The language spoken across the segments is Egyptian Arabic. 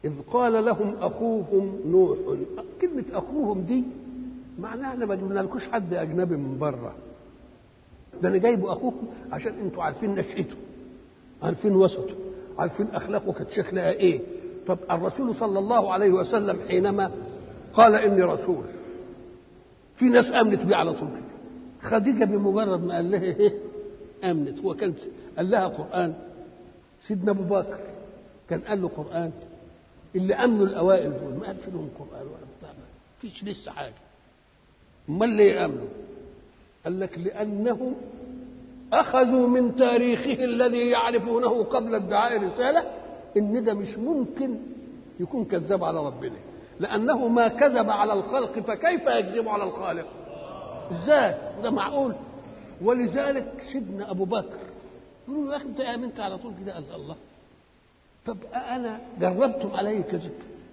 إذ قال لهم أخوهم نوح كلمة أخوهم دي معناها أنا ما جبنالكوش حد أجنبي من بره ده أنا جايبه أخوكم عشان أنتوا عارفين نشأته عارفين وسطه عارفين أخلاقه كانت شكلها إيه طب الرسول صلى الله عليه وسلم حينما قال إني رسول في ناس آمنت بيه على طول كده خديجة بمجرد ما قال لها إيه آمنت هو كان قال لها قرآن سيدنا أبو بكر كان قال له قرآن اللي امنوا الاوائل دول ما قالش لهم قران ولا بتاع فيش لسه حاجه امال ليه امنوا قال لك لانهم اخذوا من تاريخه الذي يعرفونه قبل ادعاء رساله ان ده مش ممكن يكون كذاب على ربنا لانه ما كذب على الخلق فكيف يكذب على الخالق ازاي ده معقول ولذلك سيدنا ابو بكر يقولوا له يا اخي انت امنت على طول كده قال الله طب انا جربتم علي كذب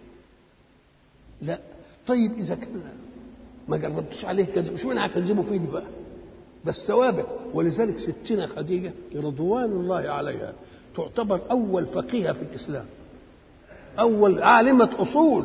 لا طيب اذا كان ما جربتش عليه كذب مش معنى هكذبوا فيني بقى بس ثوابت ولذلك ستنا خديجه رضوان الله عليها تعتبر اول فقيهه في الاسلام اول عالمه اصول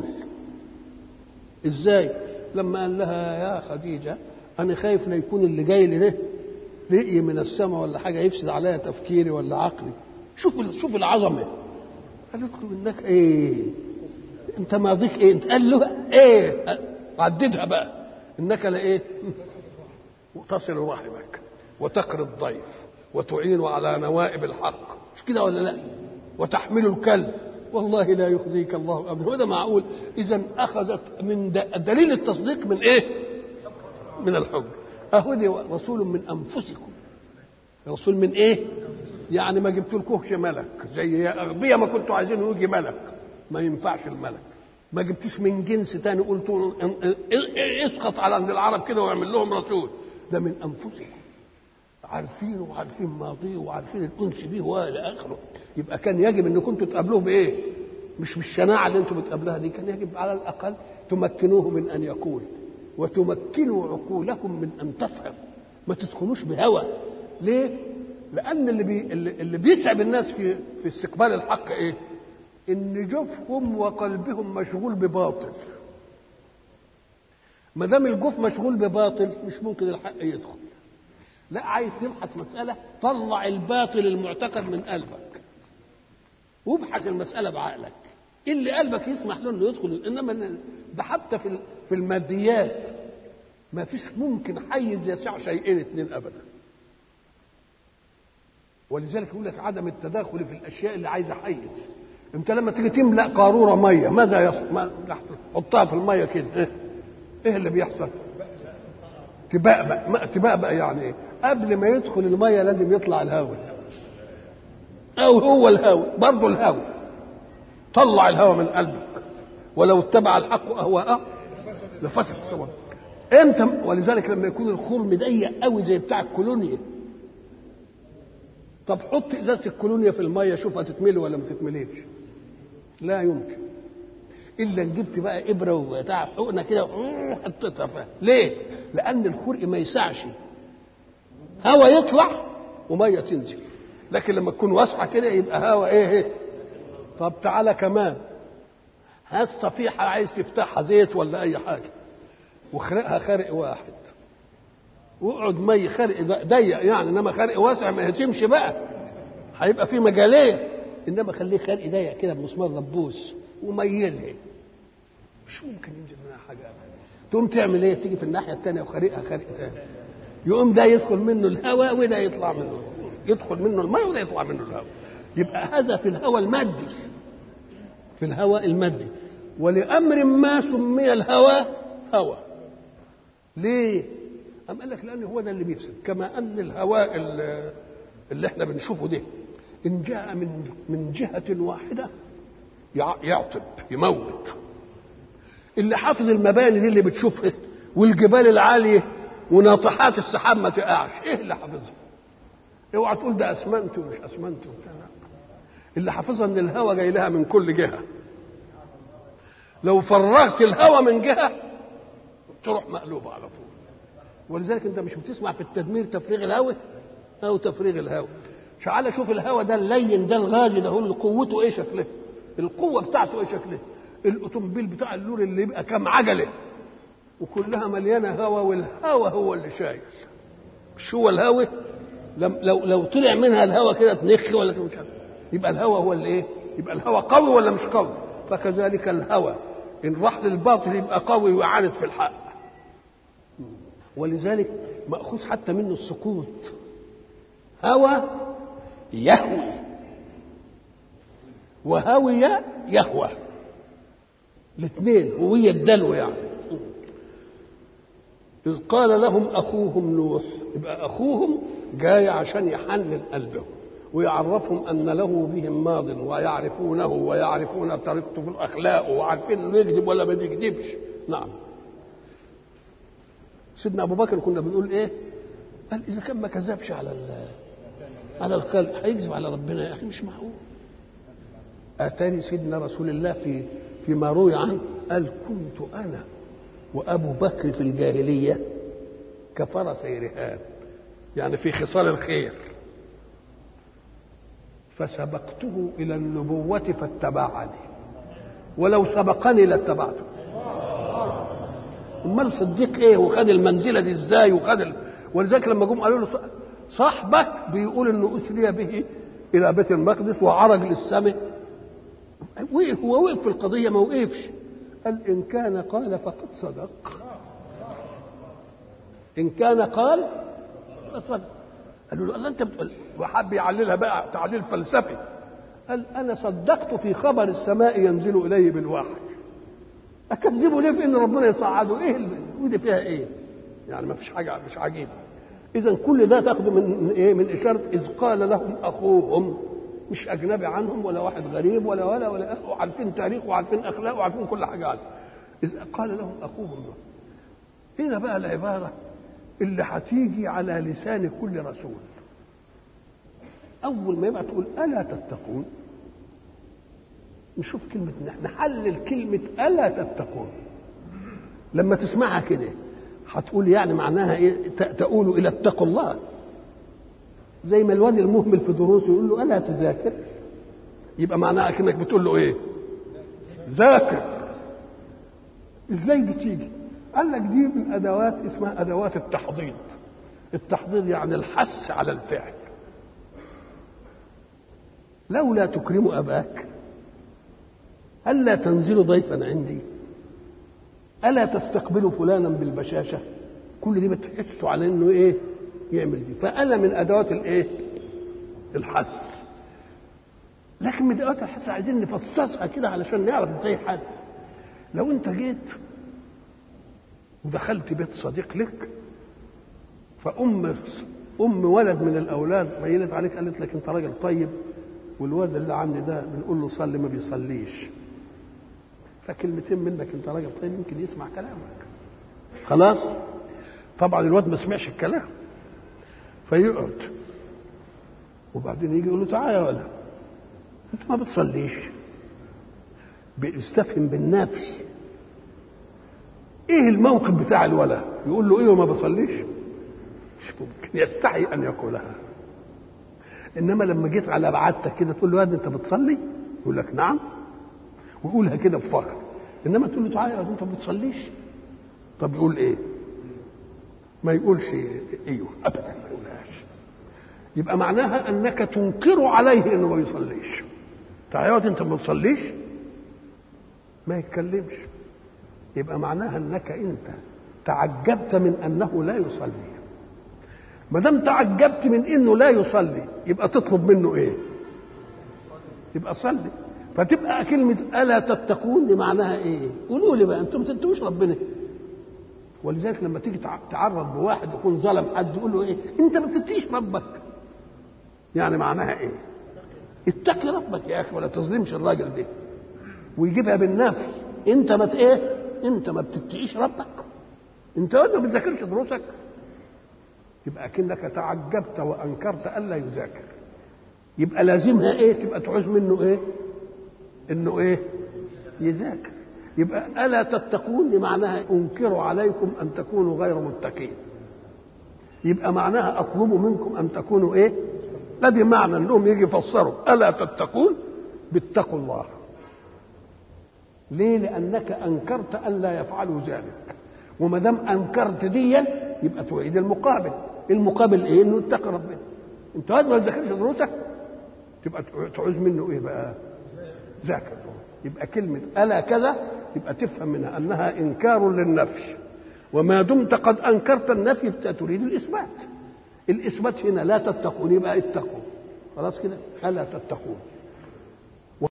ازاي لما قال لها يا خديجه انا خايف لا يكون اللي جاي لي ده رئي من السماء ولا حاجه يفسد عليا تفكيري ولا عقلي شوف شوف العظمه قالت له انك ايه انت ماضيك ايه انت قال له ايه عددها بقى انك لايه تصل رحمك وتقري الضيف وتعين على نوائب الحق مش كده ولا لا وتحمل الكلب والله لا يخزيك الله ابدا وده معقول اذا اخذت من دليل التصديق من ايه من الحب اهو دي رسول من انفسكم رسول من ايه يعني ما جبت لكوش ملك زي يا اغبياء ما كنتوا عايزين يجي ملك ما ينفعش الملك ما جبتوش من جنس تاني قلتوا اسقط على عند العرب كده واعمل لهم رسول ده من انفسكم عارفين وعارفين ماضيه وعارفين الانس بيه والى اخره يبقى كان يجب ان كنتوا تقابلوه بايه؟ مش بالشناعه اللي انتم بتقابلوها دي كان يجب على الاقل تمكنوه من ان يقول وتمكنوا عقولكم من ان تفهم ما تدخلوش بهوى ليه؟ لان اللي بي اللي بيتعب الناس في في استقبال الحق ايه؟ ان جوفهم وقلبهم مشغول بباطل ما دام الجوف مشغول بباطل مش ممكن الحق يدخل لا عايز تبحث مساله طلع الباطل المعتقد من قلبك وابحث المساله بعقلك اللي قلبك يسمح له انه يدخل انما ده حتى في في الماديات ما فيش ممكن حيز يسع شيئين اثنين ابدا ولذلك يقول لك عدم التداخل في الاشياء اللي عايزه حيز انت لما تيجي تملا قاروره ميه ماذا يصل ما حطها في الميه كده ايه, إيه اللي بيحصل تبقبق ما تبقبق يعني ايه قبل ما يدخل الميه لازم يطلع الهواء او هو الهواء برضه الهواء طلع الهواء من قلبك ولو اتبع الحق اهواءه لفسد سواء امتى ولذلك لما يكون الخرم ضيق قوي زي بتاع الكولونيا طب حط ازازه الكولونيا في الميه شوف هتتملي ولا ما تتمليش لا يمكن الا ان جبت بقى ابره وبتاع حقنه كده حطيتها فيها ليه لان الخرق ما يسعش هوا يطلع وميه تنزل لكن لما تكون واسعه كده يبقى هوا ايه, إيه؟ طب تعالى كمان هات صفيحه عايز تفتحها زيت ولا اي حاجه واخرقها خرق واحد واقعد مي خرق ضيق يعني انما خرق واسع ما هتمشي بقى هيبقى في مجالين انما خليه خرق ضيق كده بمسمار دبوس وميلها مش ممكن ينزل منها حاجه تقوم تعمل ايه تيجي في الناحيه الثانيه وخرقها خرق ثاني يقوم ده يدخل منه الهواء وده يطلع منه يدخل منه الماء وده يطلع منه الهواء يبقى هذا في الهواء المادي في الهواء المادي ولامر ما سمي الهواء هوى ليه أم قال لك لأن هو ده اللي بيفسد كما أن الهواء اللي احنا بنشوفه ده إن جاء من من جهة واحدة يعطب يموت اللي حافظ المباني دي اللي بتشوفها والجبال العالية وناطحات السحاب ما تقعش ايه اللي حافظها اوعى تقول ده اسمنت ومش اسمنت اللي حافظها ان الهواء جاي لها من كل جهه لو فرغت الهواء من جهه تروح مقلوبه على طول ولذلك انت مش بتسمع في التدمير تفريغ الهواء او تفريغ الهواء تعال شوف الهواء ده اللين ده الغالي ده هو اللي قوته ايه شكله القوه بتاعته ايه شكلها الاوتوموبيل بتاع اللوري اللي يبقى كام عجله وكلها مليانه هواء والهواء هو اللي شايل مش هو الهواء لم لو لو طلع منها الهواء كده تنخ ولا مش عارف يبقى الهواء هو اللي ايه يبقى الهواء قوي ولا مش قوي فكذلك الهوى ان راح للباطل يبقى قوي ويعاند في الحق ولذلك مأخوذ حتى منه السقوط هوى يهوي وهوي يهوى الاثنين هوية الدلو يعني إذ قال لهم أخوهم نوح يبقى أخوهم جاي عشان يحنن قلبهم ويعرفهم أن له بهم ماض ويعرفونه ويعرفون طريقته في الأخلاق وعارفين إنه يكذب ولا ما بيكذبش نعم سيدنا أبو بكر كنا بنقول إيه؟ قال إذا كان ما كذبش على على الخلق هيكذب على ربنا يا أخي مش معقول أتاني سيدنا رسول الله في فيما روي عنه قال كنت أنا وأبو بكر في الجاهلية كفرسي رهان يعني في خصال الخير فسبقته إلى النبوة فاتبعني ولو سبقني لاتبعته امال صديق ايه وخد المنزله دي ازاي وخد ال... ولذلك لما جم قالوا له صاحبك بيقول انه اسري به الى بيت المقدس وعرج للسماء وقف هو وقف في القضيه ما وقفش قال ان كان قال فقد صدق ان كان قال فصدق قالوا له الله انت بتقول وحب يعللها بقى تعليل فلسفي قال انا صدقت في خبر السماء ينزل اليه بالوحي اكذبه ليه في ان ربنا يصعده ايه ودي فيها ايه يعني ما فيش حاجه مش عجيب اذا كل ده تاخده من ايه من اشاره اذ قال لهم اخوهم مش اجنبي عنهم ولا واحد غريب ولا ولا ولا وعارفين تاريخ وعارفين اخلاق وعارفين كل حاجه عنه اذ قال لهم اخوهم هنا بقى العباره اللي هتيجي على لسان كل رسول اول ما يبقى تقول الا تتقون نشوف كلمة نحلل كلمة ألا تتقون لما تسمعها كده هتقول يعني معناها ايه تقول الى اتقوا الله زي ما الواد المهمل في دروسه يقول له الا تذاكر يبقى معناها كانك بتقول له ايه ذاكر ازاي بتيجي قال لك دي من ادوات اسمها ادوات التحضيض التحضيض يعني الحث على الفعل لولا تكرم اباك ألا تنزل ضيفا عندي ألا تستقبل فلانا بالبشاشة كل دي بتحسوا على انه ايه يعمل دي فألا من ادوات الايه الحث لكن من ادوات الحث عايزين نفصصها كده علشان نعرف ازاي حث لو انت جيت ودخلت بيت صديق لك فأم أم ولد من الأولاد ميلت عليك قالت لك أنت راجل طيب والواد اللي عندي ده بنقول له صلي ما بيصليش فكلمتين منك انت راجل طيب يمكن يسمع كلامك خلاص طبعا الواد ما سمعش الكلام فيقعد وبعدين يجي يقول له تعالى يا ولد انت ما بتصليش بيستفهم بالنفس ايه الموقف بتاع الولد يقول له ايه وما بصليش مش ممكن يستحي ان يقولها انما لما جيت على بعدتك كده تقول له يا انت بتصلي يقول لك نعم ويقولها كده بفخر انما تقول له تعالى يا انت ما بتصليش طب يقول ايه ما يقولش ايوه ابدا ما يقولهاش يبقى معناها انك تنكر عليه انه ما يصليش تعالى يا انت ما بتصليش ما يتكلمش يبقى معناها انك انت تعجبت من انه لا يصلي ما دام تعجبت من انه لا يصلي يبقى تطلب منه ايه يبقى صلي فتبقى كلمة ألا تتقون دي معناها إيه؟ قولوا لي بقى أنتم ما تتقوش ربنا ولذلك لما تيجي تعرض بواحد يكون ظلم حد يقول له إيه؟ أنت ما تتقيش ربك يعني معناها إيه؟ اتقي ربك يا أخي ولا تظلمش الراجل ده ويجيبها بالنفي أنت ما إيه؟ أنت ما بتتقيش ربك أنت ما بتذاكرش دروسك يبقى كأنك تعجبت وأنكرت ألا يذاكر يبقى لازمها ايه تبقى تعوز منه ايه انه ايه يذاكر يبقى الا تتقون دي معناها انكر عليكم ان تكونوا غير متقين يبقى معناها اطلب منكم ان تكونوا ايه ادي معنى انهم يجي يفسروا الا تتقون باتقوا الله ليه لانك انكرت ان لا يفعلوا ذلك وما دام انكرت ديا يبقى توعد المقابل المقابل ايه انه اتقي ربنا انت هذا ما تذاكرش دروسك تبقى تعوز منه ايه بقى ذاكر يبقى كلمة ألا كذا يبقى تفهم منها أنها إنكار للنفي وما دمت قد أنكرت النفي تريد الإثبات الإثبات هنا لا تتقون يبقى اتقوا خلاص كده ألا تتقون